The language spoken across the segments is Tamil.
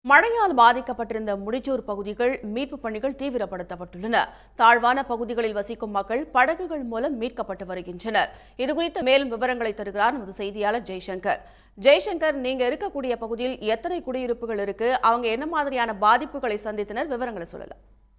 மழையால் பாதிக்கப்பட்டிருந்த முடிச்சூர் பகுதிகள் மீட்புப் பணிகள் தீவிரப்படுத்தப்பட்டுள்ளன தாழ்வான பகுதிகளில் வசிக்கும் மக்கள் படகுகள் மூலம் மீட்கப்பட்டு வருகின்றனர் இதுகுறித்து மேலும் விவரங்களை தருகிறார் நமது செய்தியாளர் ஜெய்சங்கர் ஜெய்சங்கர் நீங்க இருக்கக்கூடிய பகுதியில் எத்தனை குடியிருப்புகள் இருக்கு அவங்க என்ன மாதிரியான பாதிப்புகளை சந்தித்தனர் விவரங்களை சொல்லலாம்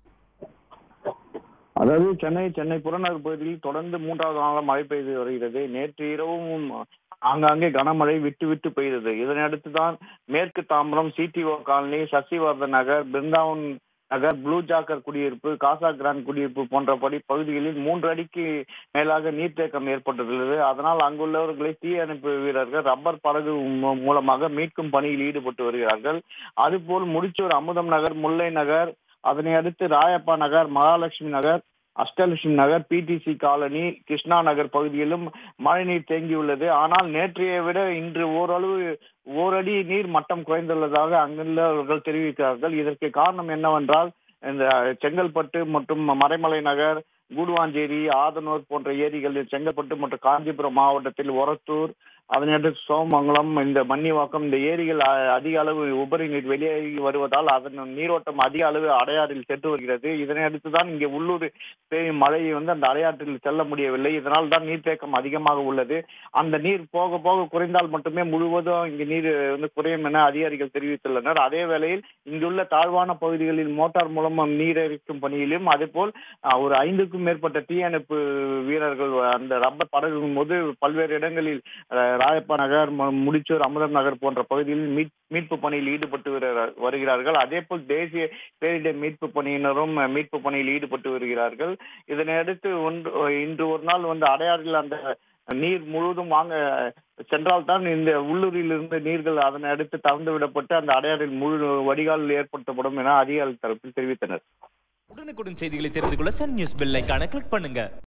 அதாவது சென்னை சென்னை புறநகர் பகுதியில் தொடர்ந்து மூன்றாவது நாளாக மழை பெய்து வருகிறது நேற்று இரவும் ஆங்காங்கே கனமழை விட்டு விட்டு பெய்தது இதனையடுத்து தான் மேற்கு Tambaram CTO colony Sasivardhan Nagar Brindavan Nagar blue ஜாக்கர் குடியிருப்பு காசா கிராண்ட் குடியிருப்பு போன்றபடி பகுதிகளில் மூன்று அடிக்கு மேலாக நீர்த்தேக்கம் ஏற்பட்டுள்ளது அதனால் அங்குள்ளவர்களை தீயணைப்பு வீரர்கள் ரப்பர் படகு மூ- மூலமாக மீட்கும் பணியில் ஈடுபட்டு வருகிறார்கள் அதுபோல் முடிச்சூர் அமுதம் நகர் முல்லை நகர் அதனை அடுத்து ராயப்பா நகர் மகாலட்சுமி நகர் அஷ்டலட்சுமி நகர் பிடிசி காலனி கிருஷ்ணா நகர் பகுதியிலும் மழைநீர் தேங்கியுள்ளது ஆனால் நேற்றைய விட இன்று ஓரளவு ஓரடி நீர் மட்டம் குறைந்துள்ளதாக அங்குள்ளவர்கள் தெரிவிக்கிறார்கள் இதற்கு காரணம் என்னவென்றால் இந்த செங்கல்பட்டு மற்றும் மறைமலை நகர் கூடுவாஞ்சேரி ஆதனூர் போன்ற ஏரிகளில் செங்கல்பட்டு மற்றும் காஞ்சிபுரம் மாவட்டத்தில் ஒரத்தூர் அதனையடுத்து சோமங்கலம் இந்த மன்னிவாக்கம் இந்த ஏரிகள் அ- அதிக அளவு உபரி நீர் வெளியேறி வருவதால் அதன் நீரோட்டம் அதிக அளவு அடையாறில் சென்று வருகிறது இதனை அடுத்து தான் இங்கே உள்ளூர் பெய்யும் மழை வந்து அந்த அடையாற்றில் செல்ல முடியவில்லை இதனால் தான் நீர்த்தேக்கம் அதிகமாக உள்ளது அந்த நீர் போக போக குறைந்தால் மட்டுமே முழுவதும் இங்கு நீர் வந்து குறையும் என அதிகாரிகள் தெரிவித்துள்ளனர் அதே வேளையில் இங்குள்ள தாழ்வான பகுதிகளில் மோட்டார் மூலம் நீர் இறைக்கும் பணியிலும் அதேபோல் அஹ், ஒரு ஐந்துக்கும் மேற்பட்ட தீயணைப்பு வீரர்கள் அந்த ரப்பர் படகுக்கும் போது பல்வேறு இடங்களில் அஹ், ராயப்பா நகர் ம- முடிச்சூர் அமுதம் நகர் போன்ற பகுதிகளில் மீட் மீட்பு பணியில் ஈடுபட்டு வருகிற- வருகிறார்கள் அதேபோல் தேசிய பேரிடர் மீட்பு பணியினரும் அஹ், மீட்பு பணியில் ஈடுபட்டு வருகிறார்கள் இதனை அடுத்து ஒன்று இன்று ஒரு நாள் வந்து அடையாறில் அந்த நீர் முழுவதும் வாங்க சென்றால் தான் இந்த உள்ளூரில் இருந்து நீர்கள் அதனை அடுத்து திறந்து விடப்பட்டு அந்த அடையாறில் முழு வடிகால் ஏற்படுத்தப்படும் என அதிகாரி தரப்பில் தெரிவித்தனர் உடனுக்குடன் செய்திகளை தெரிந்து கொள்ள சன் நியூஸ் பெல் ஐகானை கிளிக் பண்ணுங்க